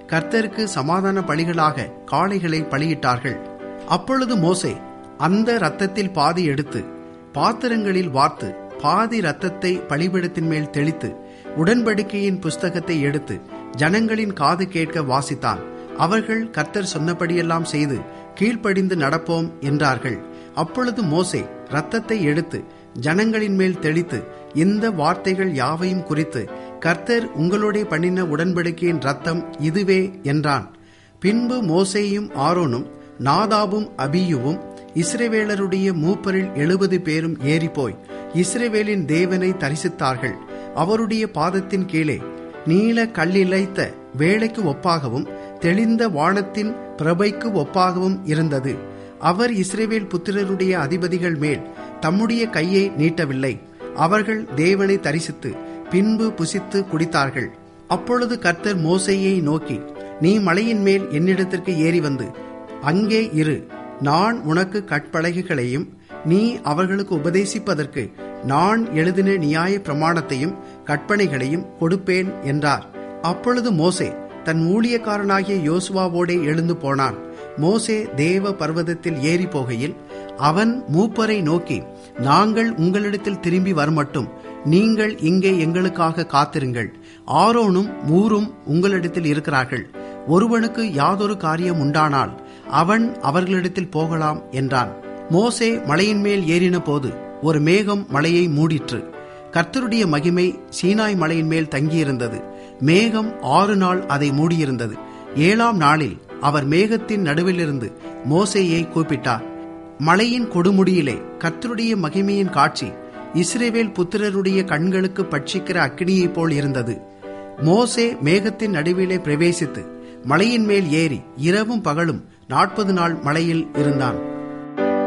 கர்த்தருக்கு சமாதான பலிகளாக காளைகளை பலியிட்டார்கள் அப்பொழுது மோசே அந்த இரத்தத்தில் பாதி எடுத்து பாத்திரங்களில் வார்த்து பாதி இரத்தத்தை பலிபீடத்தின் மேல் தெளித்து உடன்படிக்கையின் புஸ்தகத்தை எடுத்து ஜனங்களின் காது கேட்க வாசித்தான் அவர்கள் கர்த்தர் சொன்னபடியெல்லாம் செய்து கீழ்ப்படிந்து நடப்போம் என்றார்கள் அப்பொழுது மோசே இரத்தத்தை எடுத்து ஜனங்களின் மேல் தெளித்து இந்த வார்த்தைகள் யாவையும் குறித்து கர்த்தர் உங்களோடே பண்ணின உடன்படிக்கையின் ரத்தம் இதுவே என்றான் பின்பு மோசேயும் ஆரோனும் நாதாபும் அபியுவும் இஸ்ரவேலருடைய மூப்பரில் எழுபது பேரும் ஏறிப்போய் இஸ்ரவேலின் தேவனை தரிசித்தார்கள் அவருடைய பாதத்தின் கீழே நீல கல்லிழைத்த வேலைக்கு ஒப்பாகவும் தெளிந்த வானத்தின் பிரபைக்கு ஒப்பாகவும் இருந்தது அவர் இஸ்ரேவேல் புத்திரருடைய அதிபதிகள் மேல் தம்முடைய கையை நீட்டவில்லை அவர்கள் தேவனை தரிசித்து பின்பு புசித்து குடித்தார்கள் அப்பொழுது கர்த்தர் மோசையை நோக்கி நீ மலையின் மேல் என்னிடத்திற்கு ஏறி வந்து அங்கே இரு நான் உனக்கு கற்பலகைகளையும் நீ அவர்களுக்கு உபதேசிப்பதற்கு நான் எழுதின நியாய பிரமாணத்தையும் கற்பனைகளையும் கொடுப்பேன் என்றார் அப்பொழுது மோசே தன் ஊழியக்காரனாகிய யோசுவாவோடே எழுந்து போனான் மோசே தேவ பர்வதத்தில் ஏறி போகையில் அவன் மூப்பரை நோக்கி நாங்கள் உங்களிடத்தில் திரும்பி வரமட்டும் நீங்கள் இங்கே எங்களுக்காக காத்திருங்கள் ஆரோனும் மூரும் உங்களிடத்தில் இருக்கிறார்கள் ஒருவனுக்கு யாதொரு காரியம் உண்டானால் அவன் அவர்களிடத்தில் போகலாம் என்றான் மோசே மலையின் மேல் ஏறின போது ஒரு மேகம் மலையை மூடிற்று கர்த்தருடைய மகிமை சீனாய் மலையின் மேல் தங்கியிருந்தது மேகம் ஆறு நாள் அதை மூடியிருந்தது ஏழாம் நாளில் அவர் மேகத்தின் நடுவிலிருந்து மோசேயை கூப்பிட்டார் மலையின் கொடுமுடியிலே கர்த்தருடைய மகிமையின் காட்சி இஸ்ரேவேல் புத்திரருடைய கண்களுக்கு பட்சிக்கிற அக்கினியைப் போல் இருந்தது மோசே மேகத்தின் நடுவிலே பிரவேசித்து மலையின் மேல் ஏறி இரவும் பகலும் நாற்பது நாள் மலையில் இருந்தான்